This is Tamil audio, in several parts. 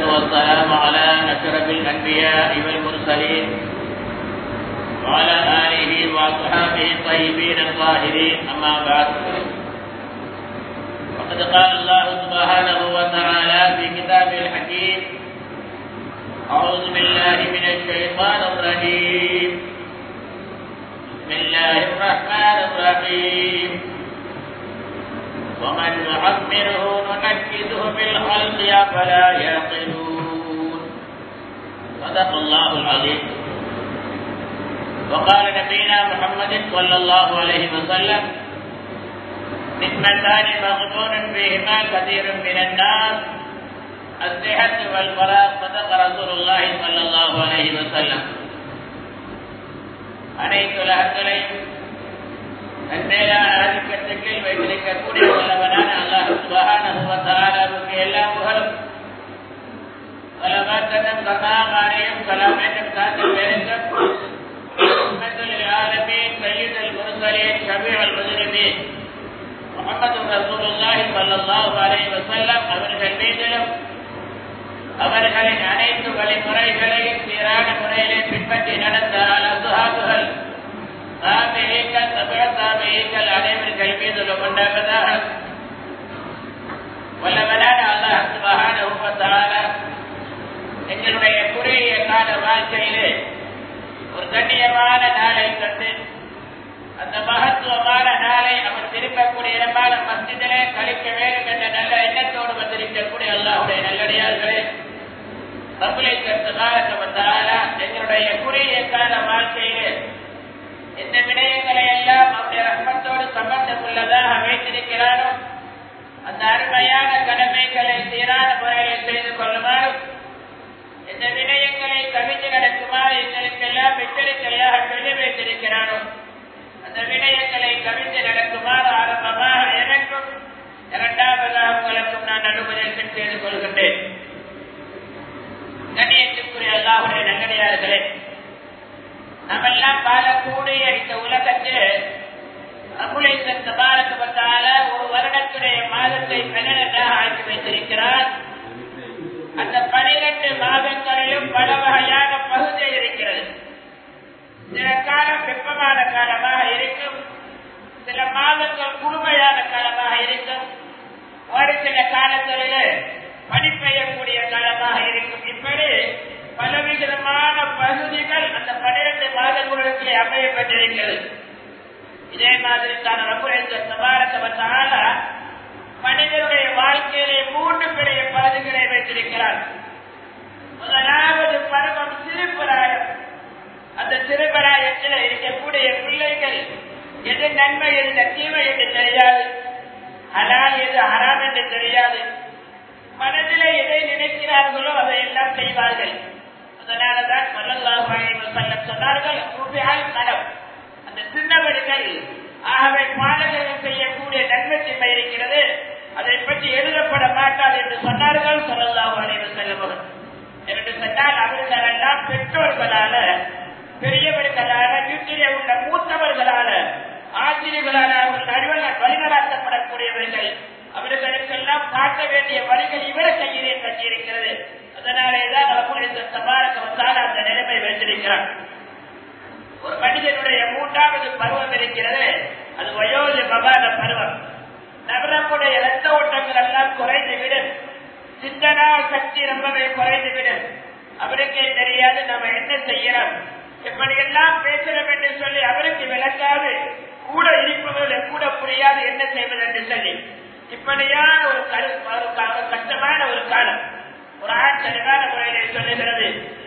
والسلام على أشرف الأنبياء والمرسلين وعلى آله وأصحابه الطيبين الطاهرين أما بعد فقد قال الله سبحانه وتعالى في كتابه الحكيم أعوذ بالله من الشيطان الرجيم بسم الله الرحمن الرحيم ومن نعمره ننكسه في الخلق أفلا يعقلون صدق الله العظيم وقال نبينا محمد صلى الله عليه وسلم نعمتان مغبون فيهما كثير من الناس الصحة والفراغ صدق رسول الله صلى الله عليه وسلم அனைத்து உலகங்களையும் நன்மேலான ஆதிக்கத்துக்கு வைத்திருக்கக்கூடிய வல்லவனான அல்லாஹ் சுபஹானஹுவத்தாலாவுக்கு எல்லா புகழும் வல்லவத்தனம் கதாமாரியம் கலாமேற்றம் காத்தல் வேறுக்கும் رحمة للعالمين سيد المرسلين شفيع المذنبين محمد رسول الله صلى الله عليه وسلم அவர்கள் மீதிலும் அவர்களின் அனைத்து வழிமுறைகளையும் சீரான முறையிலே பின்பற்றி நடந்த அசுகாதுகள் தாமிகள் தமிழ தாமிகள் அனைவர்கள் மீதிலும் உண்டாவதாக வல்லவனான அல்லாஹ் சுபஹான உபத்தால எங்களுடைய குறுகிய கால வாழ்க்கையிலே ஒரு கண்ணியமான நாளை கண்டு அந்த மகத்துவமான நாளை அவர் திரும்பக்கூடிய இடமான மஸ்ஜிதிலே கழிக்க வேண்டும் என்ற நல்ல எண்ணத்தோடு வந்திருக்கக்கூடிய அல்லாஹுடைய நல்லடியார்களே ரபுலை கருத்துக்கால எங்களுடைய குறுகிய கால வாழ்க்கையிலே இந்த விடயங்களை எல்லாம் அவருடைய ரத்னத்தோடு சம்பந்தம் உள்ளதாக வைத்திருக்கிறாரோ அந்த அருமையான கடமைகளை சீரான முறையில் செய்து கொள்ளுமாறும் இந்த விடயங்களை கவிழ்ந்து நடக்குமாறு எங்களுக்கெல்லாம் எச்சரிக்கையாக சொல்லி வைத்திருக்கிறாரோ அந்த விடயங்களை கவிழ்ந்து நடக்குமாறு ஆரம்பமாக எனக்கும் இரண்டாவதாக உங்களுக்கும் நான் நடுபதேசம் செய்து கொள்கின்றேன் கணியத்துக்குரிய அல்லாஹுடைய நல்லடியார்களே நம்மெல்லாம் வாழக்கூடிய இந்த உலகத்தில் அபுலேசன் தபாரக்கப்பட்டால ஒரு வருடத்துடைய மாதத்தை பன்னிரண்டாக ஆக்கி வைத்திருக்கிறார் அந்த பனிரெண்டு மாதங்களிலும் பல வகையான பகுதி இருக்கிறது சில காலம் வெப்பமான காலமாக இருக்கும் சில மாதங்கள் குழுமையான காலமாக இருக்கும் ஒரு சில காலங்களில் பனி பெய்யக்கூடிய காலமாக இருக்கும் இப்படி பலவிதமான பகுதிகள் அந்த பன்னிரண்டு மாதங்களுக்குள்ளே அமையப்பட்டிருக்கிறது இதே மாதிரி தான் ரகுரேந்திர சபாரத்தவத்தால மனிதனுடைய வாழ்க்கையிலே மூன்று பெரிய பகுதிகளை வைத்திருக்கிறார் முதலாவது பருவம் சிறுபிராயம் அந்த சிறுபிராயத்தில் இருக்கக்கூடிய பிள்ளைகள் எது நன்மை எது தீமை என்று தெரியாது ஹலால் எது ஹராம் என்று தெரியாது மனதிலே எதை நினைக்கிறார்களோ அதை எல்லாம் செய்வார்கள் அதனாலதான் மல்லல்லாஹ் சொன்னார்கள் மனம் அந்த சின்னவர்கள் ஆகவே பாலகர்கள் செய்யக்கூடிய நன்மை தீமை இருக்கிறது அதை பற்றி எழுதப்பட மாட்டாது என்று சொன்னார்கள் சொல்லலாம் அனைவர் செல்லவர் என்று சொன்னால் அவர்கள் எல்லாம் பெற்றோர்களால பெரியவர்களால வீட்டிலே உள்ள மூத்தவர்களால ஆசிரியர்களால அவர்கள் அறிவர்கள் வழிநடாத்தப்படக்கூடியவர்கள் அவர்களுக்கெல்லாம் காட்ட வேண்டிய வழிகள் இவர கையிலே கட்டியிருக்கிறது அதனாலேதான் அவர்களுடைய சபாரக வந்தால் அந்த நிலைமை வைத்திருக்கிறார் ஒரு மனிதனுடைய மூன்றாவது பருவம் இருக்கிறது அது வயோதிபமான பருவம் நகரமுடைய ரத்த ஓட்டங்கள் எல்லாம் குறைந்து விடும் சிந்தனா சக்தி ரொம்பவே குறைந்து விடும் அவருக்கே தெரியாது நம்ம என்ன செய்யறோம் எப்படி எல்லாம் பேசுறோம் என்று சொல்லி அவருக்கு விளக்காது கூட இருப்பவர்கள் கூட புரியாது என்ன செய்வது என்று சொல்லி இப்படியான ஒரு கரு ஒரு கஷ்டமான ஒரு காலம் ஒரு ஆச்சரியமான முறையிலே சொல்லுகிறது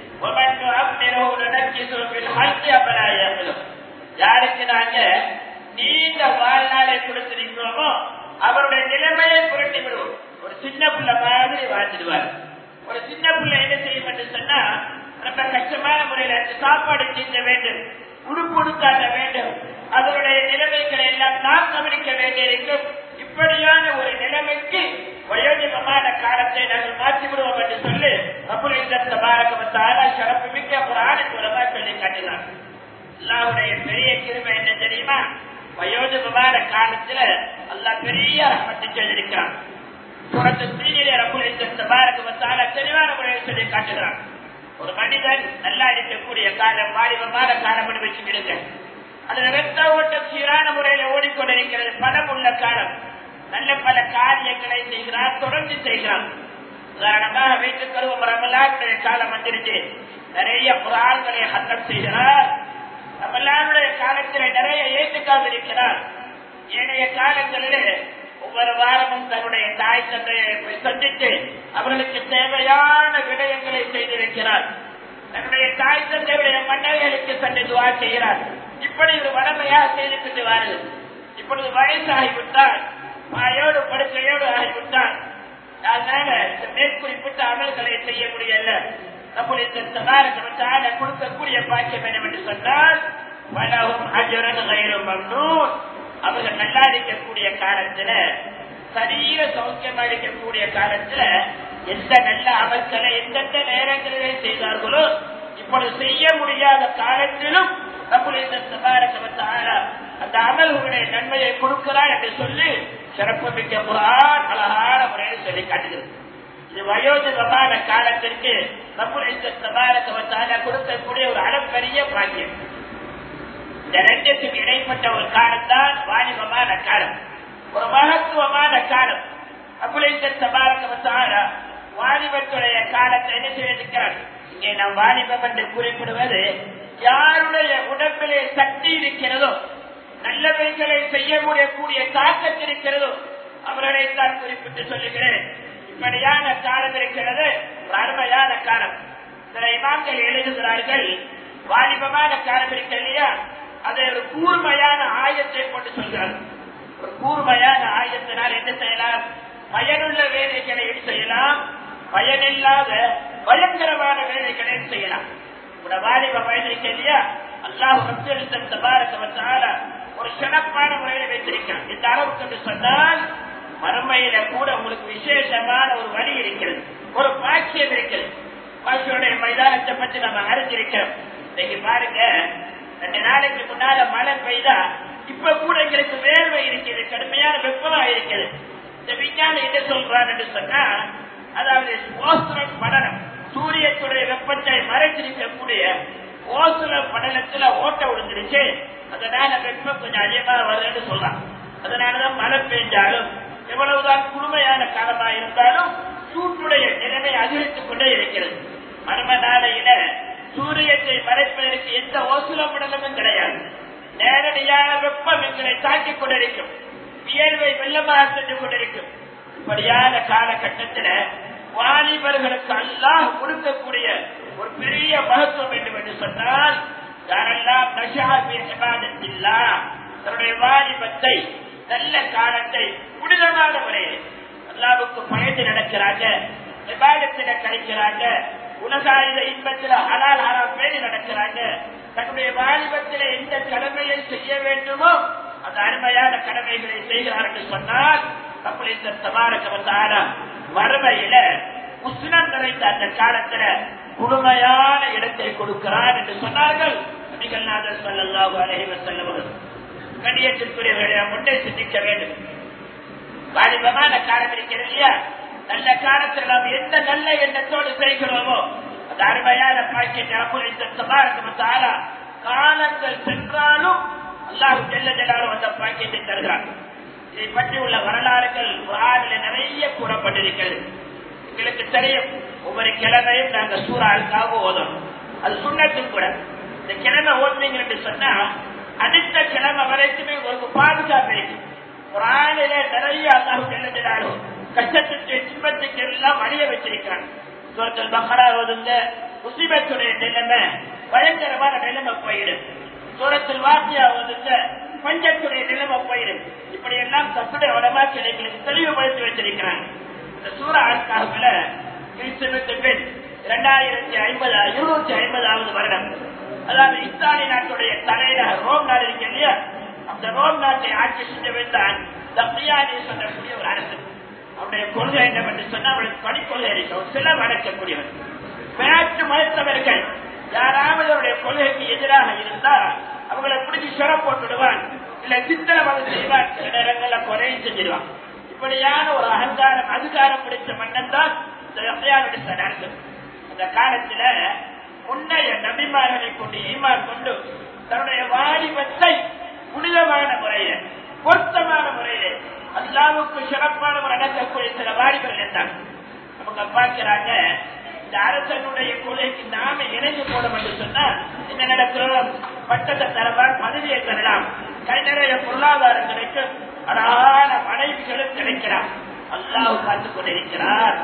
யாருக்கு நாங்க நீண்ட வாழ்நாளை கொடுத்திருக்கிறோமோ அவருடைய நிலைமையை புரட்டி விடுவோம் ஒரு சின்ன பிள்ளை மாதிரி வாழ்ந்துடுவார் ஒரு சின்ன பிள்ளை என்ன செய்யும் என்று சொன்னா ரொம்ப கஷ்டமான முறையில சாப்பாடு தீர்க்க வேண்டும் உடுப்பு உடுக்காட்ட வேண்டும் அதனுடைய நிலைமைகளை எல்லாம் நாம் கவனிக்க வேண்டியிருக்கும் இப்படியான ஒரு நிலைமைக்கு வயோதிகமான காலத்தை நாங்கள் மாற்றி விடுவோம் என்று சொல்லி அப்புறம் இந்த பாரகமத்தால சிறப்பு மிக்க புராணி மூலமா சொல்லி காட்டினார் அல்லாவுடைய பெரிய கிருமை என்ன தெரியுமா வயோதிகமான காலத்துல அல்லாஹ் பெரிய ரஹ்மத்தை சொல்லியிருக்கிறான் சூரத்து தீனிலே ரப்புல் இஸ்ஸத் தபாரக வ தஆலா தெளிவான முறையில் சொல்லி காட்டுகிறான் ஒரு மனிதன் நல்லா இருக்கக்கூடிய காலம் வாலிபமான காலம் என்று வச்சுக்கிடுங்க அதுல ரத்த ஓட்டம் சீரான முறையில ஓடிக்கொண்டிருக்கிறது பணம் உள்ள காலம் நல்ல பல காரியங்களை செய்கிறான் தொடர்ந்து செய்கிறான் உதாரணமாக வைத்துக் கொள்வோம் ரமலானுடைய காலம் வந்துருச்சு நிறைய புறான்களை ஹத்தம் செய்கிறார் ரமலானுடைய காலத்தில் நிறைய ஏற்றுக்காமல் இருக்கிறார் ஏனைய காலங்களிலே ஒவ்வொரு வாரமும் தன்னுடைய தாய் தந்தையை போய் சந்தித்து அவர்களுக்கு தேவையான விடயங்களை செய்திருக்கிறார் தன்னுடைய தாய் தந்தையுடைய மன்னர்களுக்கு சென்று துவா செய்கிறார் இப்படி ஒரு வடமையாக செய்து கொண்டு வாருது இப்பொழுது வயசாகிவிட்டார் வாயோடு படுக்கையோடு ஆகிவிட்டார் அதனால இந்த மேற்குறிப்பிட்ட அமல்களை செய்ய முடியல நம்முடைய இந்த சதாரத்தை கொடுக்கக்கூடிய பாக்கியம் என்னவென்று சொன்னால் வலவும் அஜரன் கயிறும் மம்னூன் அவர்கள் நல்லா இருக்கக்கூடிய காலத்துல சரீர சௌக்கியமா இருக்கக்கூடிய காலத்துல எந்த நல்ல அமல்களை எந்தெந்த நேரங்களிலே செய்தார்களோ இப்பொழுது செய்ய முடியாத காலத்திலும் நம்முடைய அந்த அமல்களுடைய நன்மையை கொடுக்கிறார் என்று சொல்லி சிறப்பு மிக்க குரான் அழகான முறையில் சொல்லி காட்டுகிறது இது வயோதிகமான காலத்திற்கு நம்முடைய சபாரகவத்தால கொடுக்கக்கூடிய ஒரு அளப்பெரிய பாக்கியம் இந்த ரெண்டுக்கும் இடைப்பட்ட ஒரு காலம் தான் வாலிபமான காலம் ஒரு மகத்துவமான காலம் அப்புலேந்த சபாரகவத்தால வாலிபத்துடைய காலத்தை என்ன செய்திருக்கிறார் இங்கே நாம் வாலிபம் என்று குறிப்பிடுவது யாருடைய உடம்பிலே சக்தி இருக்கிறதோ நல்லவைகளை செய்ய முடியக்கூடிய தாக்கத்து இருக்கிறதோ அவர்களை தான் குறிப்பிட்டு சொல்லுகிறேன் இப்படியான காலம் இருக்கிறது ஒரு அருமையான காலம் சில இமாம்கள் எழுதுகிறார்கள் வாலிபமான காலம் இருக்க இல்லையா அதை ஒரு கூர்மையான ஆயத்தை கொண்டு சொல்கிறார் ஒரு கூர்மையான ஆயத்தினால் என்ன செய்யலாம் பயனுள்ள வேலைகளை செய்யலாம் பயனில்லாத பயங்கரமான வேலைகளை செய்யலாம் உட வாலிப வயதிற்கு இல்லையா அல்லாஹ் ரத்தெடுத்த தபாரக்கவத்தால ஒரு சிறப்பான முறையில் வைத்திருக்கிறான் இந்த அளவுக்கு என்று சொன்னால் மறுமையில கூட உங்களுக்கு விசேஷமான ஒரு வழி இருக்கிறது ஒரு பாக்கியம் இருக்கிறது பாக்கியோடைய மைதானத்தை பற்றி நம்ம அறிஞ்சிருக்கிறோம் இன்னைக்கு பாருங்க ரெண்டு நாளைக்கு முன்னால மழை பெய்தா இப்ப கூட எங்களுக்கு வேர்வை இருக்கிறது கடுமையான வெப்பமா இருக்குது இந்த விஞ்ஞானம் என்ன சொல்றான் என்று சொன்னா அதாவது ஓசுரன் படலம் சூரியத்துடைய வெப்பத்தை மறைச்சிருக்கக்கூடிய ஓசுர படலத்துல ஓட்ட விழுந்துருச்சு அதனால வெப்பம் கொஞ்சம் அதிகமா வருதுன்னு சொல்றான் அதனாலதான் மழை பெய்ஞ்சாலும் எவ்வளவுதான் குளுமையான காலமா இருந்தாலும் சூட்டுடைய நிலைமை அதிகரித்துக் கொண்டே இருக்கிறது மர்ம நாளையில சூரியத்தை மறைப்பதற்கு எந்த ஓசுல படலமும் கிடையாது நேரடியான வெப்பம் எங்களை தாக்கிக் கொண்டிருக்கும் வியர்வை வெள்ளமாக சென்று கொண்டிருக்கும் இப்படியான காலகட்டத்தில் வாலிபர்களுக்கு அல்லாஹ் கொடுக்கக்கூடிய ஒரு பெரிய மகத்துவம் வேண்டும் என்று சொன்னால் யாரெல்லாம் நஷாபில்லா தன்னுடைய வாலிபத்தை நல்ல காலத்தை புனிதமான முறையில் அல்லாவுக்கு பயந்து நடக்கிறாங்க விவாதத்தில கழிக்கிறாங்க உலகாயுத இன்பத்தில் ஹலால் ஹராம் பேணி நடக்கிறாங்க தன்னுடைய வாலிபத்தில் எந்த கடமையை செய்ய வேண்டுமோ அந்த அருமையான கடமைகளை செய்கிறார் என்று சொன்னால் அப்படி இந்த சமாரக்கவத்தான மறுமையில உஷ்ணம் நிறைந்த அந்த காலத்துல முழுமையான இடத்தை கொடுக்கிறார் என்று சொன்னார்கள் நபிகள்நாதர் சொல்லல்லாஹு அலைஹி வஸல்லம் கண்ணியத்திற்குரியவர்களை முன்னே சிந்திக்க வேண்டும் வாலிபமான காலம் இருக்கிறது இல்லையா நல்ல காலத்தில் நாம் எந்த நல்ல எண்ணத்தோடு செய்கிறோமோ அந்த அருமையான பாக்கியத்தை காலங்கள் சென்றாலும் அல்லாஹு செல்ல ஜெல்லாலும் அந்த பாக்கியத்தை தருகிறார் இதை பற்றி உள்ள வரலாறுகள் குரானில் நிறைய கூறப்பட்டிருக்கிறது எங்களுக்கு தெரியும் ஒவ்வொரு கிழமையும் நாங்க சூறாவுக்காக ஓதணும் அது சுண்ணத்தும் கூட இந்த கிழமை ஓதுனீங்க என்று சொன்னா அடுத்த கிழமை வரைக்குமே ஒரு பாதுகாப்பு இருக்கு ஒரு ஆளில நிறைய அல்லாஹு செல்லுகிறாரோ கஷ்டத்துக்கு துன்பத்துக்கு எல்லாம் அழிய வச்சிருக்காங்க சோத்தல் பக்கரா ஓதுங்க முசிபத்துடைய நிலைமை பயங்கரமான நிலைமை போயிடும் சூரத்தில் வாக்கியா ஓதுங்க பஞ்சத்துடைய நிலைமை போயிடும் இப்படி எல்லாம் தப்புடைய உடமா எங்களுக்கு தெளிவுபடுத்தி வச்சிருக்கிறாங்க இந்த சூற ஆட்காகல கிறிஸ்தவத்து பெண் இரண்டாயிரத்தி ஐம்பது இருநூத்தி ஐம்பதாவது வருடம் அதாவது இத்தாலி நாட்டுடைய தலைநகர் ரோம் நாடு இருக்கு இல்லையா அந்த ரோம் நாட்டை ஆட்சி செஞ்சவன் தான் தப்பியானி சொல்லக்கூடிய ஒரு அரசு அவருடைய கொள்கை என்னவென்று சொன்னா அவளுக்கு பணிக்கொள்கை இருக்கு ஒரு சில வளர்க்கக்கூடியவன் வேற்று மறுத்தவர்கள் யாராவது அவருடைய கொள்கைக்கு எதிராக இருந்தா அவங்களை பிடிச்சி சிறை போட்டுடுவான் இல்ல சித்திரவதை செய்வான் சில நேரங்கள்ல கொலையும் செஞ்சிருவான் இப்படியான ஒரு அகங்காரம் அதிகாரம் பிடிச்ச மன்னன் தான் இந்த அரசு அந்த காலத்துல முன்னைய நபிமார்களை கொண்டு ஈமான் கொண்டு தன்னுடைய வாலிபத்தை புனிதமான முறையில பொருத்தமான முறையில அல்லாவுக்கு சிறப்பான ஒரு நடக்கக்கூடிய சில வாலிபர்கள் இருந்தாங்க அவங்க பார்க்கிறாங்க இந்த அரசனுடைய கொலைக்கு நாம இணைந்து போனோம் என்று சொன்னா என்ன நடக்கிறோம் பட்டத்தை தரலாம் பதவியை தரலாம் கை நிறைய பொருளாதாரம் கிடைக்கும் அழகான மனைவிகளும் கிடைக்கிறார் அல்லாஹ் பார்த்து கொண்டிருக்கிறார்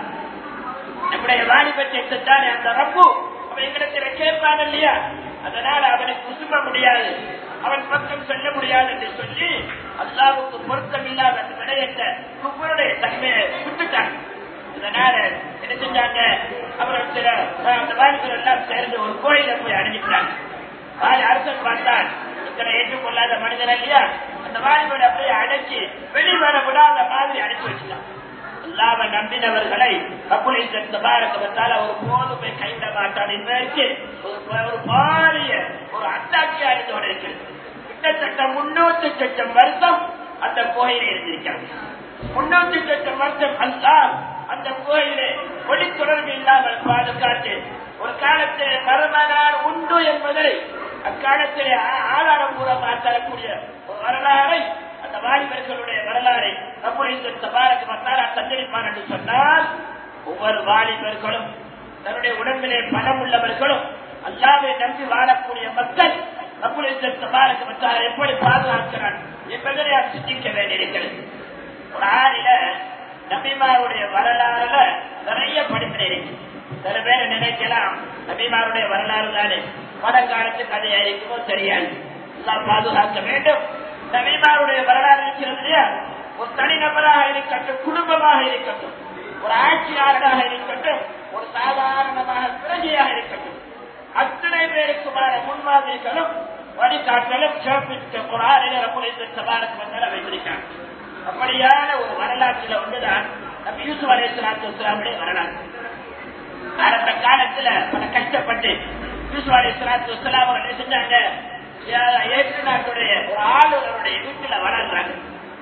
நம்முடைய வாலிபத்தை தானே அந்த ரப்பு அவன் எங்களுக்கு கேட்பான் இல்லையா அதனால அவனுக்கு குசும்ப முடியாது அவன் பக்கம் செல்ல முடியாது என்று சொல்லி அல்லாவுக்கு பொருத்தம் இல்லாத அந்த விடயத்தை குப்பருடைய தன்மையை விட்டுட்டாங்க இதனால என்ன செஞ்சாங்க அவர்கள் சில அந்த வாலிபர் எல்லாம் சேர்ந்து ஒரு கோயில போய் அடைஞ்சிட்டாங்க வாலி அரசன் பார்த்தான் இத்தனை ஏற்றுக்கொள்ளாத மனிதன் இல்லையா அந்த வாலிபரை அப்படியே அடைச்சி வெளிவர விடாத மாதிரி அடைச்சு வச்சுட்டான் அல்லாம நம்பினவர்களை கபுலை தபாரகத்தால் ஒரு போதுமை கைவிட மாட்டான் என்பதற்கு ஒரு பாரிய ஒரு அத்தாட்சியா இருந்து கொண்டிருக்கிறது கிட்டத்தட்ட முன்னூத்தி லட்சம் வருஷம் அந்த கோயிலை இருந்திருக்கிறார் முன்னூத்தி லட்சம் வருஷம் அல்லாம் அந்த கோயிலை ஒளி தொடர்பு இல்லாமல் பாதுகாத்து ஒரு காலத்தில் மரமனார் உண்டு என்பதை அக்காலத்திலே ஆதாரபூர்வமாக தரக்கூடிய ஒரு வரலாறை அந்த வாலிபர்களுடைய வரலாறை நம்முடைய தபாரக்கு வந்தால் சஞ்சரிப்பார் என்று சொன்னால் ஒவ்வொரு வாலிபர்களும் தன்னுடைய உடம்பிலே பலம் உள்ளவர்களும் அல்லாவை நம்பி வாழக்கூடிய மக்கள் நம்முடைய தபாரக்கு வந்தால் எப்படி பாதுகாக்கிறார் என்பதை நாம் சிந்திக்க வேண்டியிருக்கிறது ஒரு ஆளில நபிமாருடைய வரலாறுல நிறைய படிப்பினை இருக்கு சில பேர் நினைக்கலாம் நபிமாருடைய வரலாறு தானே பழங்காலத்து கதையா இருக்குமோ தெரியாது எல்லாம் பாதுகாக்க வேண்டும் நபிமாருடைய வரலாறு இருக்கிறது இல்லையா ஒரு தனிநபராக இருக்கட்டும் குடும்பமாக இருக்கட்டும் ஒரு ஆட்சியாளராக இருக்கட்டும் ஒரு சாதாரணமாக பிரஜையாக இருக்கட்டும் அத்தனை பேருக்குமான முன்மாதிரிகளும் வழிகாட்டலும் சிறப்பித்த ஒரு ஆறில சபாரக்கு வந்தால் வைத்திருக்காங்க அப்படியான ஒரு வரலாற்றுல ஒன்றுதான் நம்ம யூசுப் அலி இஸ்லாத்து இஸ்லாமுடைய வரலாறு ஆரம்ப காலத்துல பல கஷ்டப்பட்டு யூசுப் அலி இஸ்லாத்து இஸ்லாம் அவங்க செஞ்சாங்க ஏற்று நாட்டுடைய ஒரு ஆளுநருடைய வீட்டுல வளர்றாங்க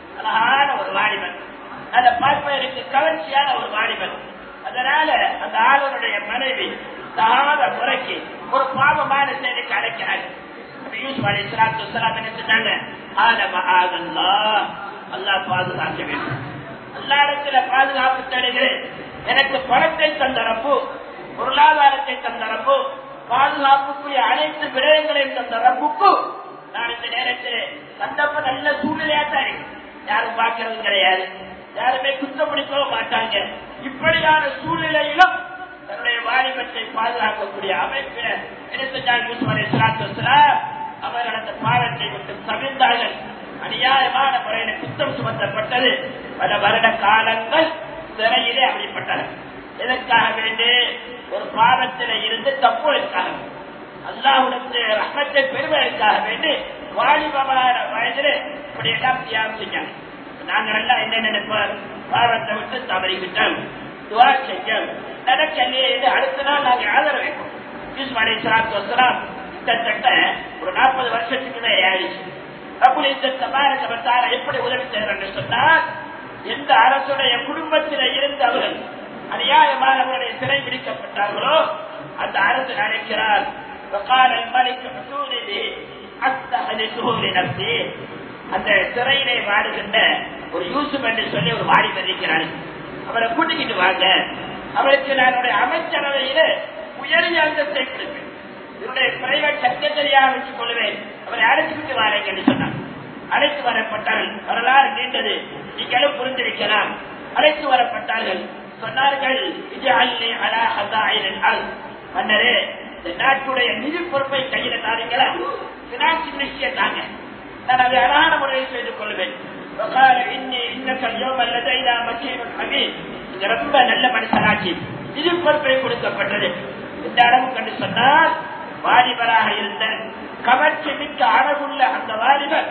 அழகான ஒரு வாலிபன் அதை பார்ப்பதற்கு கவர்ச்சியான ஒரு வாலிபன் அதனால அந்த ஆளுநருடைய மனைவி தகாத முறைக்கு ஒரு பாவமான செய்திக்கு அழைக்கிறாங்க யூசுப் அலி இஸ்லாத்து இஸ்லாம் என்ன செஞ்சாங்க ஆலம ஆகல்லா அல்லாஹ் பாதுகாக்க வேண்டும் அல்லாடத்துல பாதுகாப்பு தேடுகிறேன் எனக்கு பணத்தை தந்த ரப்பு பொருளாதாரத்தை தந்த ரப்பு பாதுகாப்புக்குரிய அனைத்து விடயங்களையும் தந்த ரப்புக்கு நான் இந்த நேரத்தில் சந்தர்ப்ப நல்ல சூழ்நிலையா தான் இருக்கு யாரும் பார்க்கறது கிடையாது யாருமே குத்தம் பிடிக்கவும் மாட்டாங்க இப்படியான சூழ்நிலையிலும் தன்னுடைய வாலிபத்தை பாதுகாக்கக்கூடிய அமைப்பில என்ன செஞ்சாங்க யூசுப் அலைஹிஸ்ஸலாத்து வஸ்ஸலாம் அவர்கள் அந்த பாவத்தை விட்டு தவிர்ந்தார்கள் அநியாயமான முறையில் குத்தம் சுமத்தப்பட்டது பல வருட காலங்கள் சிறையிலே அப்படிப்பட்டனர் எதற்காக வேண்டி ஒரு பாவத்தில இருந்து தப்புவதற்காக அல்லாஹுடைய ரகத்தை பெறுவதற்காக வேண்டி வாலிபமான வயதிலே இப்படி எல்லாம் தியாகம் செஞ்சாங்க நாங்கள் எல்லாம் என்ன நினைப்பார் பாவத்தை விட்டு தவறிவிட்டோம் துவா செய்யும் நடக்கலையே என்று அடுத்த நாள் நாங்கள் ஆதரவு வைப்போம் யூசுப் அலி சலாத்து வசலாம் கிட்டத்தட்ட ஒரு நாற்பது வருஷத்துக்கு மேலே ஆயிடுச்சு அப்படி இந்த தபாரகத்தார எப்படி உதவி செய்கிறார் என்று சொன்னால் எந்த அரசுடைய குடும்பத்தில் இருந்து அவர்கள் அநியாயமாக அவருடைய சிறை பிடிக்கப்பட்டார்களோ அந்த அரசு அழைக்கிறார் وقال الملك حسونه أستحدثه لنفسي அந்த சிறையிலே வாடுகின்ற ஒரு யூசுப் என்று சொல்லி ஒரு வாலிபர் இருக்கிறார் அவரை கூட்டிக்கிட்டு வாங்க அவருக்கு நான் அமைச்சரவையில உயரிய அந்தத்தை கொடுப்பேன் என்னுடைய பிரைவேட் செக்ரட்டரியாக வச்சுக் கொள்வேன் அவரை அழைச்சுக்கிட்டு வாரேங்க என்று சொன்னார் அழைத்து வரப்பட்டார்கள் வரலாறு நீண்டது நீங்களும் புரிந்திருக்கலாம் அழைத்து வரப்பட்டார்கள் சொன்னார்கள் விஜய் அலா ஹசாயின் மன்னரே இந்த நாட்டுடைய நிதி பொறுப்பை கையில தாரீங்களா பினான்ஸ் மினிஸ்டர் தாங்க நான் அதை அழகான முறையில் செய்து கொள்வேன் ரொம்ப நல்ல மனுஷனாட்சி நிதி பொறுப்பை கொடுக்கப்பட்டது இந்த அளவு கண்டு சொன்னால் வாலிபராக இருந்த கவர்ச்சி மிக்க அழகுள்ள அந்த வாலிபர்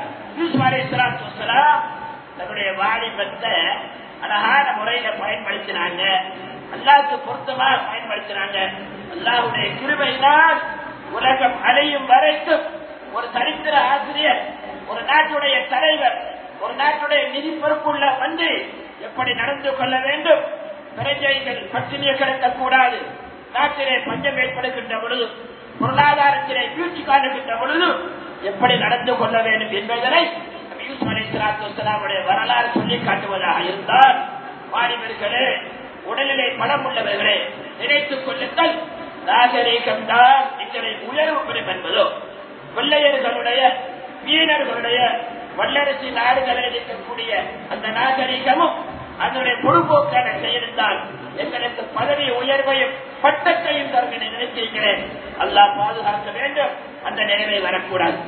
தன்னுடைய வாலிபத்தை அழகான முறையில பயன்படுத்தினாங்க அல்லாவுக்கு பொருத்தமாக பயன்படுத்தினாங்க அல்லாவுடைய கிருபையினால் உலகம் அடையும் வரைக்கும் ஒரு சரித்திர ஆசிரியர் ஒரு நாட்டுடைய தலைவர் ஒரு நாட்டுடைய நிதி பொறுப்புள்ள மந்திரி எப்படி நடந்து கொள்ள வேண்டும் பிரஜைகள் பட்டினியை கிடக்கக்கூடாது நாட்டிலே பஞ்சம் ஏற்படுகின்ற பொழுது பொருளாதாரத்திலே வீழ்ச்சி காணுகின்ற பொழுது எப்படி நடந்து கொள்ள வேண்டும் என்பதனை யூசுப் அலைஹிஸ்ஸலாத்துடைய வரலாறு சொல்லி காட்டுவதாக இருந்தால் வாலிபர்களே உடலிலே பணம் உள்ளவர்களே நினைத்துக் கொள்ளுங்கள் நாகரீகம் தான் எங்களை உயர்வு பெறும் என்பதோ கொள்ளையர்களுடைய வீரர்களுடைய வல்லரசு நாடுகளில் இருக்கக்கூடிய அந்த நாகரிகமும் அதனுடைய பொறுப்போக்கான செயல்தான் எங்களுக்கு பதவி உயர்வையும் பட்டத்தையும் தரும் என நினைச்சிருக்கிறேன் அல்லாஹ் பாதுகாக்க வேண்டும் அந்த நிலைமை வரக்கூடாது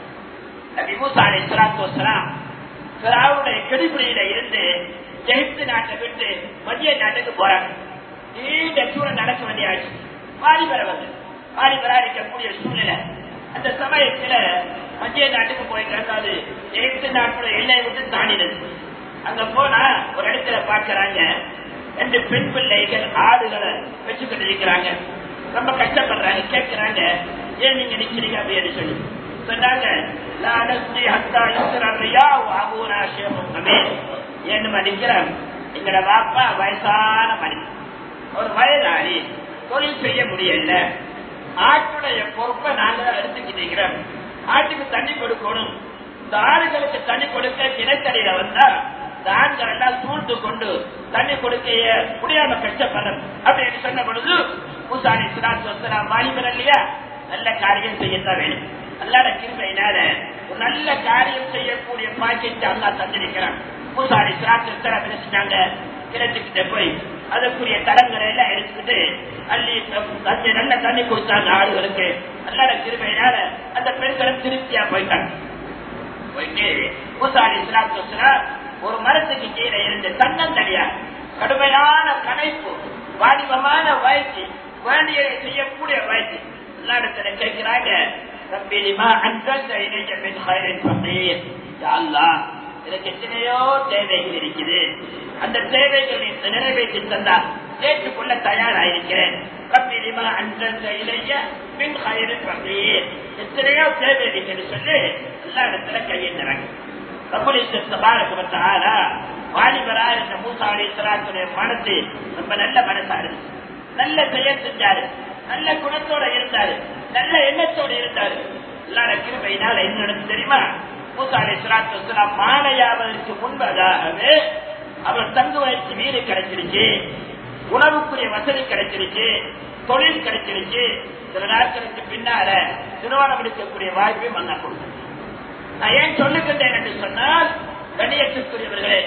நபி மூசா அலைஹிஸ்ஸலாத்து வஸ்ஸலாம் ஃபிரௌனுடைய கெடுபிடியில இருந்து எகிப்து நாட்டை விட்டு மத்திய நாட்டுக்கு போறாங்க நீண்ட தூரம் நடக்க வேண்டியாச்சு வாலிபர் வந்து வாலிபரா இருக்கக்கூடிய சூழ்நிலை அந்த சமயத்துல மத்திய நாட்டுக்கு போயிட்டு அது எகிப்து நாட்டுடைய எல்லையை விட்டு தாண்டினது அங்க போனா ஒரு இடத்துல பாக்குறாங்க ரெண்டு பெண் பிள்ளைகள் ஆடுகளை வச்சுக்கிட்டு இருக்கிறாங்க ரொம்ப கஷ்டப்படுறாங்க கேட்கிறாங்க ஏன் நீங்க நிக்கிறீங்க அப்படின்னு சொல்லி சொன்னாங்க "நான் அஸ்தி ஹத்தா யுஸ்ரா ரியாவ் அபூனா ஷேኹன் கபீர்." ஏன்னு நிக்கிறேன் எங்கட பாப்பா வயசான மனிதன் ஒரு வயதாளி தொழில் செய்ய முடியல ஆட்டுடைய பொறுப்பை நாங்க தான் எடுத்துக்கிட்டு இருக்கிறோம் ஆட்டுக்கு தண்ணி கொடுக்கணும் இந்த ஆடுகளுக்கு தண்ணி கொடுக்க கிணத்தடியில வந்தா இந்த ஆண்கள் எல்லாம் சூழ்ந்து கொண்டு தண்ணி கொடுக்க முடியாம கஷ்டப்படுறோம் அப்படின்னு சொன்ன பொழுது மூசாரி சிராஜ் வசலாம் வாலிபர் இல்லையா நல்ல காரியம் செய்யத்தான் வேணும் அல்லாத கிருமையினால ஒரு நல்ல காரியம் செய்யக்கூடிய பாக்கியத்தை அல்லா தந்திருக்கிறான் மூசாரி சிராஜ் வசலாம் என்ன செஞ்சாங்க கிணத்துக்கிட்ட போய் அதற்குரிய தடங்களை எல்லாம் எடுத்துக்கிட்டு அள்ளி தண்ணி நல்ல தண்ணி கொடுத்தாங்க ஆடுகளுக்கு அல்லாத கிருமையினால அந்த பெண்களும் திருப்தியா போயிட்டாங்க போயிட்டு மூசாரி சிராஜ் வசலாம் ஒரு மரத்துக்கு கீழே இருந்து தன்னந்தனியா கடுமையான கணைப்பு வாலிபமான வயசு வேண்டியதை செய்யக்கூடிய வயசு எல்லா இடத்துல கேட்கிறாங்க ரப்பிலிமா அன்சல்த இலைய மின் ஹைரின் ஃபகீர் யா அல்லாஹ் எனக்கு எத்தனையோ தேவைகள் இருக்குது அந்த தேவைகளை நிறைவேற்றி தந்தா ஏற்றுக்கொள்ள தயாராயிருக்கிறேன் ரப்பிலிமா அன்சல்த இலைய மின் ஹைரின் ஃபகீர் எத்தனையோ தேவை இருக்குன்னு சொல்லி எல்லா இடத்துல கையெழுத்துறாங்க வாலிபரா இருந்த மூசா அலிஸ்வராத்துடைய மனசு ரொம்ப நல்ல மனசா இருந்துச்சு நல்ல செயல் செஞ்சாரு நல்ல குணத்தோட இருந்தாரு நல்ல எண்ணத்தோட இருந்தாரு எல்லார கிருபையினால என்ன நடந்து தெரியுமா மூசா அலிஸ்வராத்து மாலையாவதற்கு முன்பதாகவே அவர் தங்குவதற்கு வீடு கிடைச்சிருச்சு உணவுக்குரிய வசதி கிடைச்சிருச்சு தொழில் கிடைச்சிருச்சு சில நாட்களுக்கு பின்னால திருமணம் எடுக்கக்கூடிய வாய்ப்பையும் மன்னா கொடுத்தார் நான் ஏன் சொல்லுகின்றேன் என்று சொன்னால் கணியத்துக்குரியவர்களே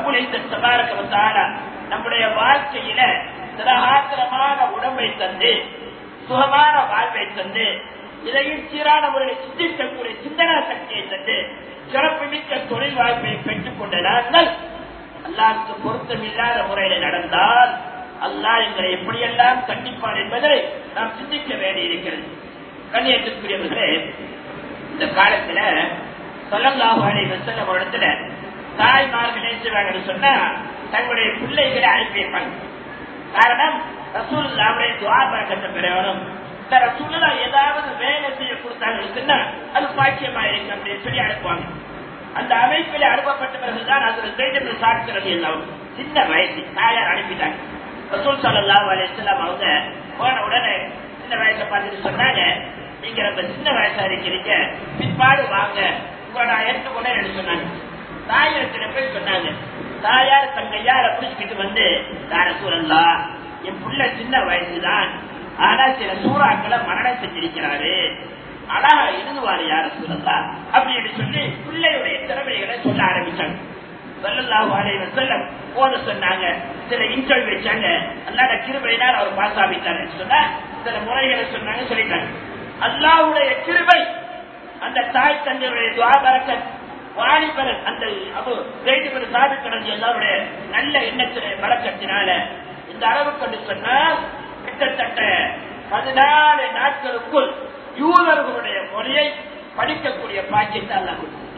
ரபுலித்தார நம்முடைய வாழ்க்கையில திரகாத்திரமான உடம்பை தந்து சுகமான வாழ்வை தந்து இதையும் சீரான முறையில் சிந்திக்கக்கூடிய சிந்தனா சக்தியை தந்து சிறப்பு மிக்க தொழில் வாய்ப்பை பெற்றுக் கொண்ட நாங்கள் அல்லாவுக்கு பொருத்தமில்லாத முறையில் நடந்தால் அல்லாஹ் எங்களை எப்படியெல்லாம் கண்டிப்பான் என்பதை நாம் சிந்திக்க வேண்டியிருக்கிறது கண்ணியத்துக்குரியவர்களே இந்த காலத்துல சொல்லல்லாஹு அலைஹி வஸல்லம் ஒரு இடத்துல தாய்மார்கள் நினைச்சுவாங்கன்னு சொன்னா தங்களுடைய பிள்ளைகளை அனுப்பி வைப்பாங்க காரணம் ரசூலுல்லாவுடைய துவா பறக்கத்தை பெறணும் இந்த ரசூலுல்லா ஏதாவது வேலை செய்ய கொடுத்தாங்கன்னு சொன்னா அது பாக்கியமா இருக்கு அப்படின்னு சொல்லி அனுப்புவாங்க அந்த அமைப்பில் அனுப்பப்பட்ட பிறகுதான் அதுல செய்தி சாட்சிறது எல்லாம் சின்ன வயசு தாயார் அனுப்பிட்டாங்க ரசூல் சல்லாஹூ அலைஹிஸ்ஸலாம் அவங்க போன உடனே சின்ன வயசை பார்த்துட்டு சொன்னாங்க நீங்க ரொம்ப சின்ன வயசா இருக்கிறீங்க பிற்பாடு வாங்க உங்களை நான் எடுத்துக்கொண்டேன் சொன்னாங்க தாயிடத்துல போய் சொன்னாங்க தாயார் தங்க யார பிடிச்சிக்கிட்டு வந்து தார சூழல்லா என் புள்ள சின்ன வயசுதான் ஆனா சில சூறாக்களை மரணம் செஞ்சிருக்கிறாரு அழகா எழுதுவாரு யார சூழல்லா அப்படின்னு சொல்லி பிள்ளையுடைய திறமைகளை சொல்ல ஆரம்பிச்சாங்க சொல்லல்லாஹு அலைஹி வஸல்லம் போத சொன்னாங்க சில இன்டர்வியூ வச்சாங்க அல்லாட கிருபையினால் அவர் பாஸ் ஆகிட்டாருன்னு சொன்னா சில முறைகளை சொன்னாங்க சொல்லிட்டாங்க அல்லாவுடைய கிருபை அந்த தாய் தந்தையுடைய துவாபரக்கன் வாலிபர் அந்த அபு செய்திபர் சாபிக்கிறது எல்லாருடைய நல்ல எண்ணத்தின பழக்கத்தினால இந்த அளவு கொண்டு சொன்னால் கிட்டத்தட்ட பதினாலு நாட்களுக்குள் யூதர்களுடைய மொழியை படிக்கக்கூடிய பாக்கியத்தை அல்ல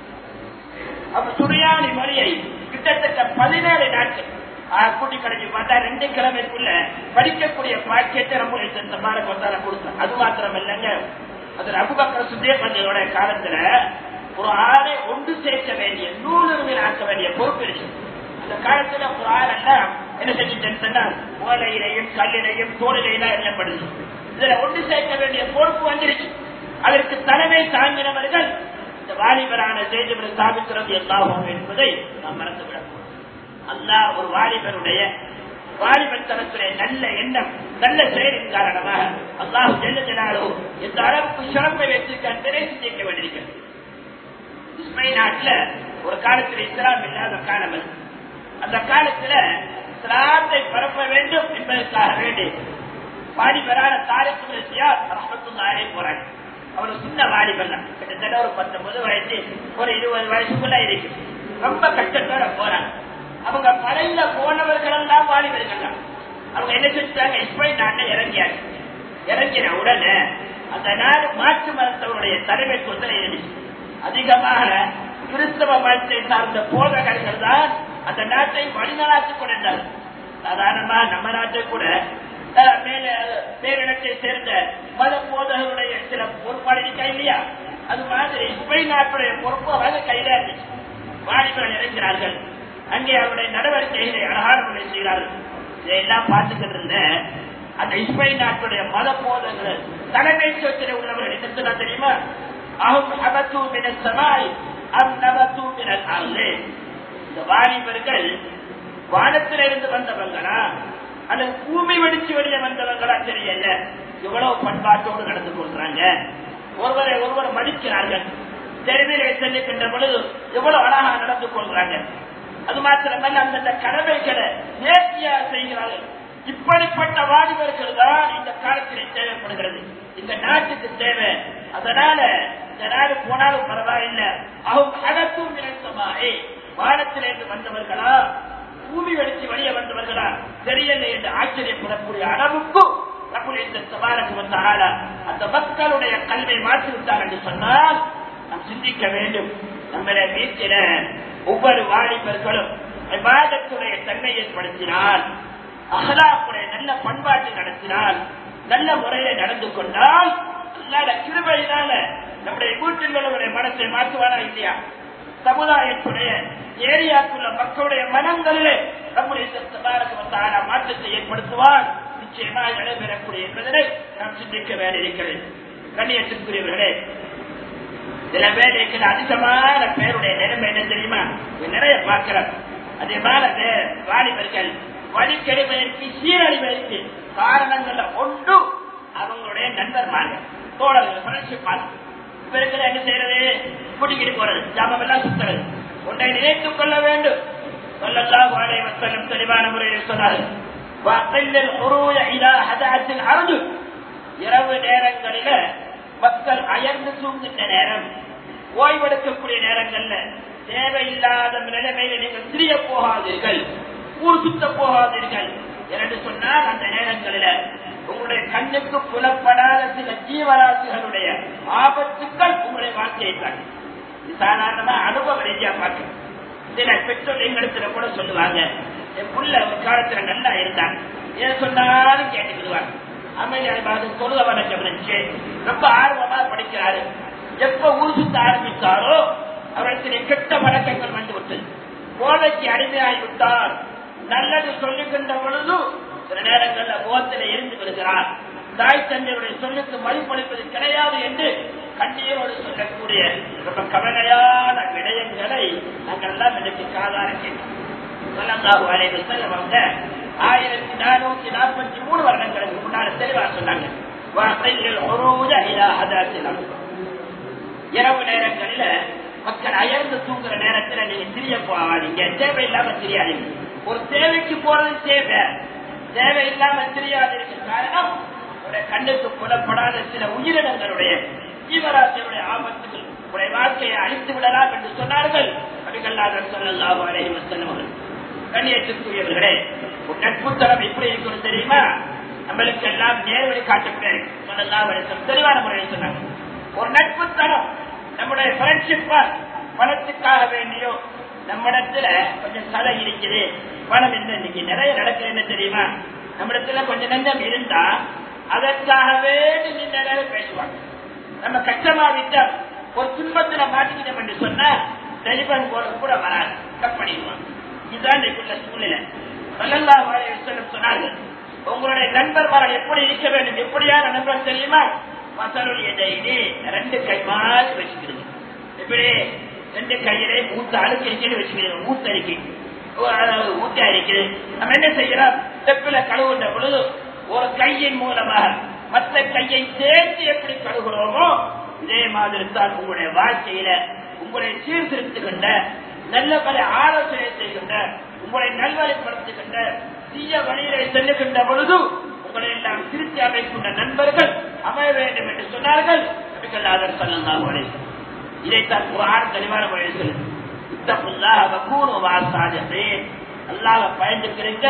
அப்ப சுரியானி மொழியை கிட்டத்தட்ட பதினேழு நாட்கள் கூட்டி கடைஞ்சி பார்த்தா ரெண்டு கிழமைக்குள்ள படிக்கக்கூடிய பாக்கியத்தை நம்ம பார கொண்டாட கொடுத்தோம் அது மாத்திரம் இல்லைங்க அது அபுபக்கர் சுத்தேபந்தோட காலத்துல ஒரு ஆளை ஒன்று சேர்க்க வேண்டிய நூலுரிமை ஆக்க வேண்டிய பொறுப்பு இருக்கு அந்த காலத்துல ஒரு ஆள் எல்லாம் என்ன செஞ்சுட்டேன்னு சொன்னா ஓலையிலையும் கல்லிலையும் தோளிலையும் தான் எண்ணப்படுது இதுல ஒன்று சேர்க்க வேண்டிய பொறுப்பு வந்துருச்சு அதற்கு தலைமை தாங்கினவர்கள் இந்த வாலிபரான செய்திபுர ஸ்தாபிக்கிறது எல்லாகும் என்பதை நாம் மறந்துவிடக்கூடாது அல்லாஹ் ஒரு வாலிபருடைய வாலிபன் தரத்துடைய நல்ல எண்ணம் நல்ல செயலின் காரணமாக அல்லாஹ் ஜெல்லஜனாலோ எந்த அளவுக்கு சிறப்பை வைத்திருக்கான் திரை சிந்திக்க வேண்டியிருக்கிறது இஸ்மாயில் நாட்டுல ஒரு காலத்தில் இஸ்லாம் இல்லாத காலம் அது அந்த காலத்துல இஸ்லாத்தை பரப்ப வேண்டும் என்பதற்காக வேண்டி வாலிபரான தாரிக்கு ரஹமத்துல்லாரே போறாங்க அவர் சின்ன வாலிபர் தான் கிட்டத்தட்ட ஒரு பத்தொன்பது வயசு ஒரு இருபது வயசுக்குள்ள இருக்கு ரொம்ப கஷ்டத்தோட போறாங்க அவங்க படையில போனவர்கள் எல்லாம் வாலிபர்கள் தான் அவங்க என்ன செஞ்சாங்க இஸ்மாயில் நாட்டில் இறங்கியாச்சு இறங்கின உடனே அந்த நாடு மாற்று மதத்தவருடைய தலைமை தொந்தரை இருந்துச்சு அதிகமாக கிறிஸ்தவ மதத்தை சார்ந்த போதகர்கள் தான் அந்த நாட்டை வழிநடாத்திக் கொண்டிருந்தார் சாதாரணமா நம்ம நாட்டை கூட அஹ், மேல பேரிடத்தை சேர்ந்த மத போதகருடைய சில பொறுப்பாடு இருக்கா இல்லையா அது மாதிரி ஸ்பெயின் நாட்டுடைய பொறுப்பு அவங்க கையில இருந்துச்சு வாலிபர்கள் இறங்கிறார்கள் அங்கே அவருடைய நடவடிக்கைகளை அழகான முறையில் செய்கிறார்கள் இதையெல்லாம் பார்த்துக்கிட்டு இருந்த அந்த இஸ்மாயில் நாட்டுடைய மத போதகர்கள் தலைமைத்துவத்தில் உள்ளவர்கள் என்ன சொன்னா தெரியுமா அஹும் அபத்து மின சமாய் அம் நபத்து மினல் அருளே இந்த வாலிபர்கள் வானத்திலிருந்து வந்தவங்களா அல்லது பூமி வெடிச்சு வெளியே வந்தவங்களா தெரியல எவ்வளவு பண்பாட்டோடு நடந்து கொள்றாங்க ஒருவரை ஒருவர் மதிக்கிறார்கள் தெருவிலே செல்லுகின்ற பொழுது எவ்வளவு அழகா நடந்து கொள்றாங்க அது மாத்திரமல்ல அந்தந்த கடமைகளை நேர்த்தியாக செய்கிறார்கள் இப்படிப்பட்ட வாலிபர்கள் தான் இந்த காலத்திலே தேவைப்படுகிறது இந்த நாட்டுக்கு தேவை அதனால இந்த நாடு போனாலும் பரவாயில்லை அவங்க அகத்தும் நினைத்தமாயே வானத்திலிருந்து வந்தவர்களா பூமி வெடிச்சு வெளியே வந்தவர்களா தெரியல என்று ஆச்சரியப்படக்கூடிய அளவுக்கு நம்முடைய இந்த சபாரக்கு வந்த ஆளா அந்த மக்களுடைய கல்வை மாற்றி விட்டார் என்று சொன்னால் நாம் சிந்திக்க வேண்டும் நம்முடைய வீட்டில ஒவ்வொரு வாலிபர்களும் விவாதத்துடைய தன்மை ஏற்படுத்தினால் அகலாக்குடைய நல்ல பண்பாட்டை நடத்தினால் நல்ல முறையில நடந்து கொண்டால் அல்லாத கிருபையினால நம்முடைய வீட்டில் உள்ளவருடைய மனசை மாற்றுவானா இல்லையா சமுதாயத்துடைய ஏரியாக்குள்ள மக்களுடைய மனங்களிலே நம்முடைய சபாரக மாற்றத்தை ஏற்படுத்துவார் நிச்சயமாக நடைபெறக்கூடிய என்பதனை நாம் சிந்திக்க வேண்டியிருக்கிறது கண்ணியத்திற்குரியவர்களே சில வேலைகள் அதிகமான பேருடைய நிலைமை என்ன தெரியுமா இங்க நிறைய பார்க்கிறோம் அதே மாதிரி வாலிபர்கள் வழிக்கெடுவதற்கு சீரழிவதற்கு காரணங்கள்ல ஒன்று அவங்களுடைய நண்பர்மார்கள் தோழர்கள் ஃப்ரெண்ட்ஷிப் இவர்கள் என்ன செய்யறது கூட்டிக்கிட்டு போறது ஜாமம் எல்லாம் சுத்துறது ஒன்றை நினைத்துக் கொள்ள வேண்டும் சொல்லலாம் வாழை வசனம் தெளிவான முறையில் சொன்னார்கள் வாசல்லில் உருவ இதா ஹதாத்தில் அருது இரவு நேரங்களில மக்கள் அயர்ந்து தூங்குகின்ற நேரம் ஓய்வெடுக்கக்கூடிய நேரங்கள்ல தேவையில்லாத நிலைமையில நீங்கள் திரிய போகாதீர்கள் ஊர் சுத்த போகாதீர்கள் என்று சொன்னால் அந்த நேரங்களில உங்களுடைய கண்ணுக்கு புலப்படாத சில ஜீவராசிகளுடைய ஆபத்துக்கள் உங்களுடைய வாழ்க்கையை காட்டும் இது சாதாரணமா அனுபவ ரீதியா பார்க்கணும் சில பெற்றோர் எங்களிடத்துல கூட சொல்லுவாங்க என் புள்ள ஒரு காலத்துல நல்லா இருந்தான் ஏன் சொன்னாலும் கேட்டுக்கிடுவாங்க அமைதியாக தொழுக வணக்கம் இருந்துச்சு ரொம்ப ஆர்வமா படிக்கிறாரு எப்ப ஊர் சுத்த ஆரம்பித்தாரோ அவருக்கு கெட்ட வழக்கங்கள் வந்து விட்டது போதைக்கு அடிமையாகி விட்டார் நல்லது சொல்லுகின்ற பொழுது சில நேரங்கள்ல முகத்தில இருந்து விடுகிறார் தாய் தந்தையுடைய சொல்லுக்கு மதிப்பளிப்பது கிடையாது என்று கண்ணீரோடு சொல்லக்கூடிய ரொம்ப கவலையான விடயங்களை நாங்கள் எல்லாம் இன்னைக்கு காதார கேட்கிறோம் சொல்லல்லாஹு அலைஹி வஸல்லம் அவங்க ஆயிரத்தி நானூத்தி நாற்பத்தி மூணு வருடங்களுக்கு முன்னால தெளிவா சொன்னாங்க வாசல்கள் உருவுத இலா ஹதாத்தில் இரவு நேரங்கள்ல மக்கள் அயர்ந்து தூங்குற நேரத்துல நீங்க திரிய போவாதீங்க தேவையில்லாம தெரியாதீங்க ஒரு தேவைக்கு போறது தேவை தேவையில்லாம தெரியாதீங்க காரணம் உடைய கண்ணுக்கு புலப்படாத சில உயிரினங்களுடைய ஜீவராசியுடைய ஆபத்துகள் உடைய வாழ்க்கையை அழித்து விடலாம் என்று சொன்னார்கள் அபிகல்லாதர் சொல்லல்லாஹு அலைஹி வஸல்லம் அவர்கள் கண்ணியத்திற்குரியவர்களே ஒரு நட்புத்தரம் எப்படி இருக்கணும் தெரியுமா நம்மளுக்கு எல்லாம் நேர்வழி காட்டப்பட சொல்லலாம் தெளிவான முறையில் சொன்னாங்க ஒரு நட்புத்தரம் நம்முடைய ஃப்ரெண்ட்ஷிப் பணத்துக்காக வேண்டியோ நம்மிடத்துல கொஞ்சம் சலை இருக்குது பணம் இல்லை இன்னைக்கு நிறைய நடக்குது என்ன தெரியுமா நம்மிடத்துல கொஞ்சம் நஞ்சம் இருந்தா அதற்காக வேண்டி நீண்ட நேரம் பேசுவாங்க நம்ம கஷ்டமா விட்டா ஒரு துன்பத்துல மாட்டிக்கிட்டோம் என்று சொன்னா டெலிபோன் போல கூட வராது கட் பண்ணிடுவாங்க இதுதான் இன்னைக்குள்ள சூழ்நிலை ஸல்லல்லாஹு அலைஹி வஸல்லம் சொன்னார்கள் உங்களுடைய நண்பர்மார்கள் எப்படி இருக்க வேண்டும் எப்படியான நண்பர் தெரியுமா மசலுடைய எதைனி ரெண்டு கை மாதிரி வச்சுக்கிறது எப்படி ரெண்டு கையிலே மூத்த அழுக்கு இருக்குன்னு வச்சுக்கிறது மூத்த இருக்கு அதாவது ஊத்தா இருக்குது நம்ம என்ன செய்யறோம் செப்பில கழுவுன்ற பொழுது ஒரு கையின் மூலமாக மற்ற கையை சேர்த்து எப்படி கழுகுறோமோ இதே மாதிரி தான் உங்களுடைய வாழ்க்கையில உங்களை சீர்திருத்துகின்ற நல்ல பல ஆலோசனை செய்கின்ற உங்களை நல்வழிப்படுத்துகின்ற தீய வழியிலே செல்லுகின்ற பொழுது உங்களை எல்லாம் திருத்தி அமைக்கின்ற நண்பர்கள் அமைய வேண்டும் என்று சொன்னார்கள் நபிகள்நாதர் ஸல்லல்லாஹு அலைஹி வஸல்லம். இதைத்தான் குர்ஆன் தெளிவான முறையில் சொல்லுது இத்தகுல்லாஹ வகூனு மஅஸ்ஸாதிகீன் அல்லாஹ்வை பயந்துக்கிறீங்க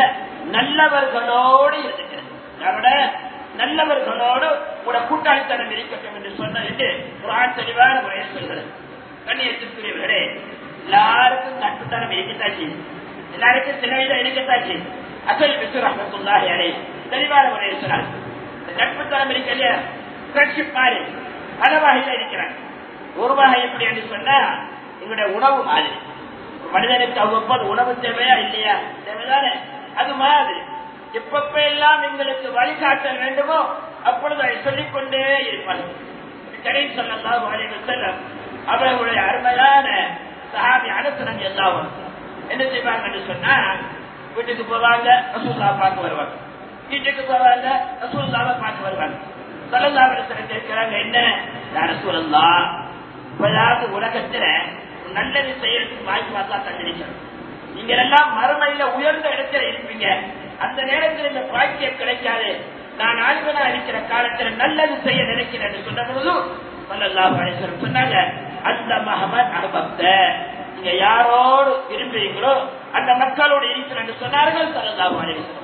நல்லவர்களோடு இருக்கிறது அவட நல்லவர்களோடு கூட கூட்டாளித்தனம் இருக்கட்டும் என்று சொன்ன என்று குர்ஆன் தெளிவான முறையில் சொல்கிறது கண்ணியத்திற்குரியவர்களே எல்லாருக்கும் நட்புத்தனம் இருக்கத்தான் செய்யும் எல்லாருக்கும் சில விதம் இருக்கத்தான் செய்யும் அசல் விசு ரஹமத்துல்லாஹி அலைஹி தெளிவான முறையில் சொன்னார் இந்த நட்புத்தனம் இருக்க இல்லையா ஃப்ரெண்ட்ஷிப் மாதிரி பல வகையில இருக்கிறாங்க ஒரு வகை எப்படி என்று சொன்னா எங்களுடைய உணவு மாதிரி ஒரு மனிதனுக்கு அவ்வப்போது உணவு தேவையா இல்லையா தேவைதானே அது மாதிரி எப்பப்ப எல்லாம் எங்களுக்கு வழிகாட்டல் வேண்டுமோ அப்பொழுது அதை சொல்லிக் கொண்டே இருப்பார்கள் கடை சொல்லலாம் செல்லம் அவர்களுடைய அருமையான சஹாபி அனுசனம் எல்லாம் என்ன செய்வாங்கன்னு சொன்னா வீட்டுக்கு போவாங்க ரசூல்லா பார்க்க வருவாங்க வீட்டுக்கு போவாங்க ரசூல்லாவை பார்க்க வருவாங்க சல்லல்லாஹு கேட்கிறாங்க என்ன யார் ரசூலல்லா இப்பதாவது உலகத்துல ஒரு நல்லது செய்யறதுக்கு வாய்ப்பு பார்த்தா தந்திருக்கணும் நீங்க எல்லாம் மறுமையில உயர்ந்த இடத்துல இருப்பீங்க அந்த நேரத்தில் இந்த பாக்கியம் கிடைக்காது நான் ஆழ்வனா இருக்கிற காலத்துல நல்லது செய்ய நினைக்கிறேன் என்று சொன்ன பொழுது சல்லல்லாஹு அலைஹி வஸல்லம் சொன்னாங்க அந்த மகமத் அனுபவத்த நீங்க யாரோடு விரும்புறீங்களோ அந்த மக்களோடு இருக்கிறேன் என்று சொன்னார்கள் சல்லல்லாஹு அலைஹி வஸல்லம்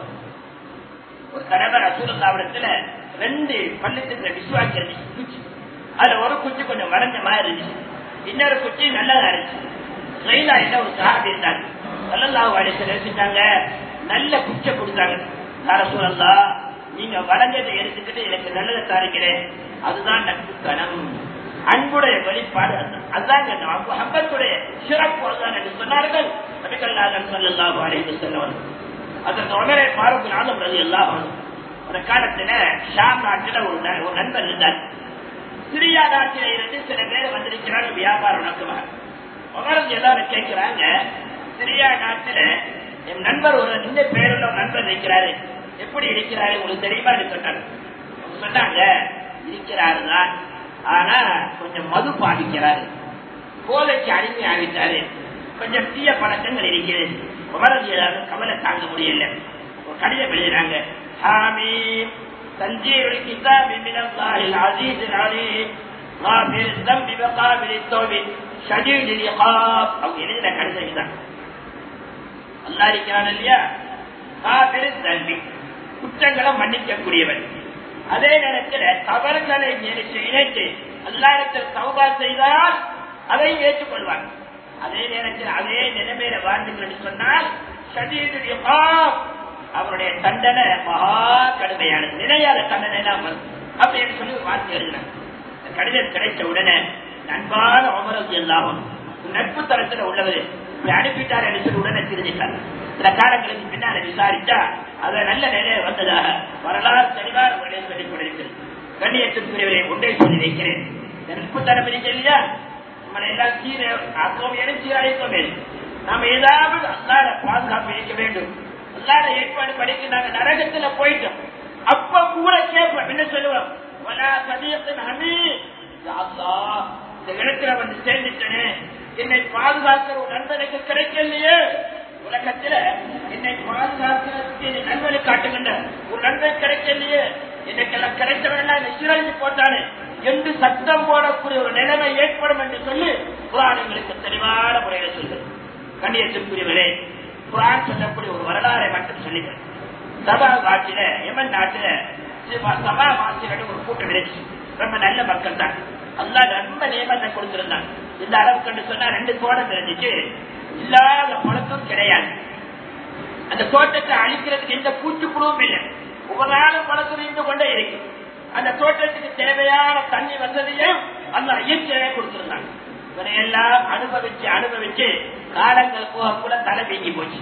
ஒரு தடவை ரசூலுல்லாவிடத்துல ரெண்டு பள்ளத்துக்கு விசுவாக்கி இருந்துச்சு குச்சி அதுல ஒரு குச்சி கொஞ்சம் மறைஞ்ச மாதிரி இருந்துச்சு இன்னொரு குச்சி நல்லதா இருந்துச்சு ரயிலா என்ன ஒரு சாபி இருந்தாங்க சல்லல்லாஹு அலைஹி செஞ்சாங்க நல்ல குச்சை கொடுத்தாங்க யார சூழல்லா நீங்க வளைஞ்சதை எடுத்துக்கிட்டு எனக்கு நல்லதை தாரிக்கிறேன் அதுதான் நட்புத்தனம் அன்புடைய வெளிப்பாடு அதுதான். அதுதான் இந்த அன்பு- அன்பத்துடைய சிறப்பு அதுதான் என்று சொன்னார்கள் நபிகள்நாதன் ஸல்லல்லாஹு அலைஹி வஸல்லம் அதற்கு உடனே பாரூக் ஆலம் ரதி எல்லாம் ஒரு காலத்துல ஷாம் நாட்டுல ஒரு ந- ஒரு நண்பர் இருந்தார் சிரியா நாட்டில இருந்து சில பேர் வந்திருக்கிறாங்க வியாபார நோக்கமாக உமரது எல்லாரும் கேட்கிறாங்க சிரியா நாட்டுல என் நண்பர் ஒரு இந்த பேருள்ள ஒரு நண்பர் இருக்கிறாரு எப்படி இருக்கிறாரு உங்களுக்கு தெரியுமா என்று சொன்னாங்க அவங்க சொன்னாங்க இருக்கிறாரு தான் ஆனா கொஞ்சம் மது பாதிக்கிறாரு போதைக்கு அடிமை ஆகிட்டாரு கொஞ்சம் தீய பழக்கங்கள் இருக்கிறது உமரது எல்லாரும் கவலை தாங்க முடியல ஒரு கடிதம் எழுதுறாங்க حاميم تنزيل الكتاب من الله العزيز العليم غافر الذنب وقابل التوب شديد العقاب او எழுதின கடிதம் இதுதான் அல்லாஹ் இருக்கிறான் இல்லையா காபிரு தன்பி குற்றங்களை மன்னிக்கக்கூடியவன் அதே நேரத்தில் தவறுகளை நினைத்து இணைத்து அல்லாஹத்தில் தௌபா செய்தால் அதை ஏற்றுக்கொள்வான் அதே நேரத்தில் அதே நிலைமையில வாழ்ந்தீர்கள் என்று சொன்னால் ஷதீதுல் இகாப் அவருடைய தண்டனை மகா கடுமையானது நிலையாத தண்டனை தான் வரும் அப்படின்னு சொல்லி ஒரு வார்த்தை எழுதினார் இந்த கடிதம் கிடைத்த உடனே நண்பான உமரது எல்லாமும் நட்பு தரத்துல உள்ளவர் இப்படி அனுப்பிட்டார் என்று சொல்லி உடனே தெரிஞ்சிட்டார் சில காலங்களுக்கு பின்னால விசாரிச்சா அதை நல்ல நிலையை வந்ததாக வரலாறு தெளிவான முறையில் சொல்லிக் கொண்டிருக்கிறது கண்ணியத்திற்குரியவரை ஒன்றை சொல்லி வைக்கிறேன் இந்த நட்பு தரம் இருக்கு இல்லையா நம்மளை எல்லாம் சீர ஆக்கவும் வேணும் சீரழிக்கவும் வேணும் நாம ஏதாவது அல்லாத பாதுகாப்பு இருக்க வேண்டும் அல்லாத ஏற்பாடு படிக்க நாங்க நரகத்துல போயிட்டோம் அப்ப கூட கேட்போம் என்ன சொல்லுவோம் வலா சதியத்தின் ஹமி அல்லாஹ் இந்த இடத்துல வந்து சேர்ந்துட்டனே என்னை பாதுகாக்கிற ஒரு நண்பனுக்கு கிடைக்கலையே உலகத்துல என்னை பாதுகாக்கிறதுக்கு என்னை நண்பனை காட்டுகின்ற ஒரு நண்பன் கிடைக்கலையே எனக்கெல்லாம் கிடைச்சவன் என்னை சிறந்து போட்டானே என்று சத்தம் போடக்கூடிய ஒரு நிலைமை ஏற்படும் என்று சொல்லி புராணங்களுக்கு தெளிவான முறையில சொல்லுது கண்ணியத்திற்குரியவரே குரான் சொல்லக்கூடிய ஒரு வரலாறை மட்டும் சொல்லுகிறேன் சபா காட்டில எமன் நாட்டுல சிவா- சபா வாசிகள் ஒரு கூட்டம் இருந்துச்சு ரொம்ப நல்ல மக்கள் தான் அல்லா ரொம்ப நியமத்தை கொடுத்திருந்தாங்க இந்த அளவுக்கு என்று சொன்னா ரெண்டு தோட்டம் இருந்துச்சு இல்லாத பழக்கம் கிடையாது அந்த தோட்டத்தை அழிக்கிறதுக்கு எந்த பூச்சிப்புழுவும் இல்லை ஒவ்வொரு நாளும் பழக்கம் இருந்து கொண்டே இருக்கு அந்த தோட்டத்துக்கு தேவையான தண்ணி வசதியும் அந்த இயற்கையாக கொடுத்திருந்தாங்க இவரையெல்லாம் அனுபவிச்சு அனுபவிச்சு காலங்கள் போக கூட தலை வீங்கி போச்சு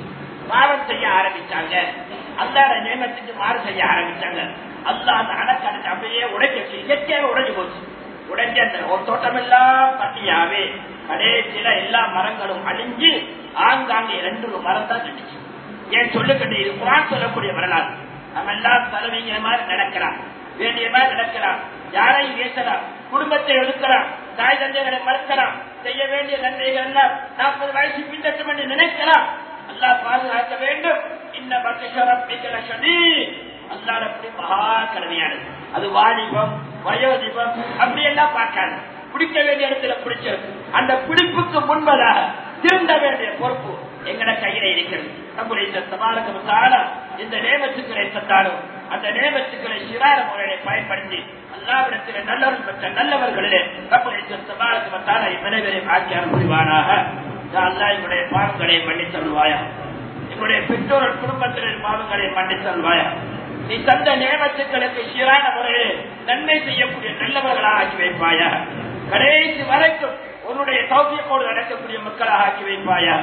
பாவம் செய்ய ஆரம்பிச்சாங்க அல்லாட நியமத்துக்கு மாறு செய்ய ஆரம்பிச்சாங்க அல்லா அந்த அணக்கணக்கு அப்படியே உடைக்க இயற்கையாக உடைஞ்சு போச்சு உடைஞ்ச அந்த ஒரு தோட்டம் எல்லாம் தண்ணியாவே கடைசியில எல்லா மரங்களும் அழிஞ்சு ஆங்காங்கே ரெண்டு மரம் தான் நினைச்சு ஏன் சொல்லுக்கிட்டு இது குரான் சொல்லக்கூடிய வரலாறு நம்ம எல்லாம் தலைவிங்கிற மாதிரி நடக்கலாம் வேண்டிய மாதிரி நடக்கலாம் யாரையும் பேசலாம் குடும்பத்தை ஒதுக்கலாம் தாய் தந்தைகளை மறுக்கலாம் செய்ய வேண்டிய நன்மைகள் எல்லாம் நாற்பது வயசு பின்னட்டும் என்று நினைக்கலாம் அல்லாஹ் பாதுகாக்க வேண்டும் இன்ன பக்ஷரப்பிக்கல சதி அல்லாட அப்படி மகா கடமையானது அது வாலிபம் வயோதிபம் அப்படி எல்லாம் பார்க்காது பிடிக்க வேண்டிய இடத்துல பிடிச்சது அந்த பிடிப்புக்கு முன்பதாக திருந்த வேண்டிய பொறுப்பு எங்கட கையில இருக்கிறது நம்முடைய சமாளக்கமத்தால இந்த நேமத்துக்களை தந்தாலும் அந்த நேமத்துக்களை சிறார முறையை பயன்படுத்தி அல்லாவிடத்தில் நல்லவர்கள் பெற்ற நல்லவர்களே நம்முடைய சமாளக்கமத்தால இவ்வளவரையும் ஆக்கியார் புரிவானாக அல்லா என்னுடைய பாவங்களை மன்னி தருவாயா என்னுடைய பெற்றோர் குடும்பத்தினர் பாவங்களை மன்னி தருவாயா நீ தந்த நேமத்துக்களுக்கு சீரான முறையில் நன்மை செய்யக்கூடிய நல்லவர்களாக ஆக்கி வைப்பாயா கடைசி வரைக்கும் உன்னுடைய சௌக்கியத்தோடு நடக்கக்கூடிய மக்களாக ஆக்கி வைப்பாயா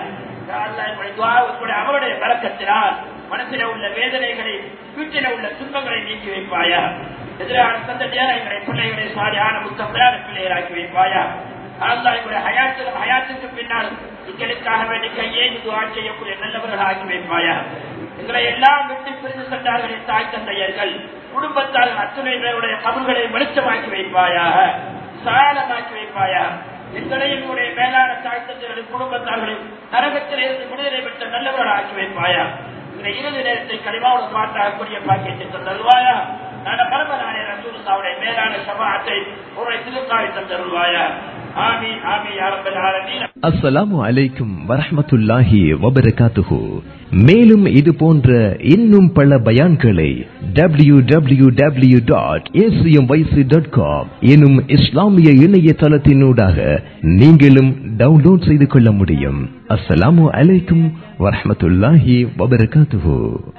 அவருடைய பழக்கத்தினால் மனசில உள்ள வேதனைகளை வீட்டில உள்ள துன்பங்களை நீக்கி வைப்பாயா எதிரான சந்ததியான எங்களுடைய பிள்ளைகளை சாரியான முத்தமையான பிள்ளைகளாக்கி வைப்பாயா ஹயாத்திலும் ஹயாத்துக்கு பின்னால் எங்களுக்காக வேண்டி கையே துவா செய்யக்கூடிய நல்லவர்கள் ஆக்கி வைப்பாயா எங்களை எல்லாம் விட்டு பிரிந்து சென்றார்களே தாய் தந்தையர்கள் குடும்பத்தால் அத்துணை பேருடைய கபல்களை வெளிச்சமாக்கி வைப்பாயாக சாலமாக்கி வைப்பாயா எங்களையும் உடைய மேலான தாய் தந்தைகளின் குடும்பத்தார்களையும் நரகத்தில் இருந்து விடுதலை பெற்ற நல்லவர்கள் ஆக்கி வைப்பாயா இந்த இறுதி நேரத்தை கனிமாவோடு பாட்டாகக்கூடிய பாக்கியத்தை தந்தருவாயா நான் பரமநாடைய ரசூலுல்லாவுடைய மேலான சமாத்தை ஒரு திருக்காய் தந்தருவாயா ஆமீன் ஆமீன் யாரப்பல் ஆரம்பீன் அஸ்ஸலாமு அலைக்கும் வரஹ்மத்துல்லாஹி வபரகாத்துஹு மேலும் இது போன்ற இன்னும் பல பயான்களை W W W dot dot com எனும் இஸ்லாமிய இணையதளத்தினூடாக நீங்களும் டவுன்லோட் செய்து கொள்ள முடியும் அஸ்ஸலாமு அலைக்கும் வரஹ்மத்துல்லாஹி வபரகாத்துஹு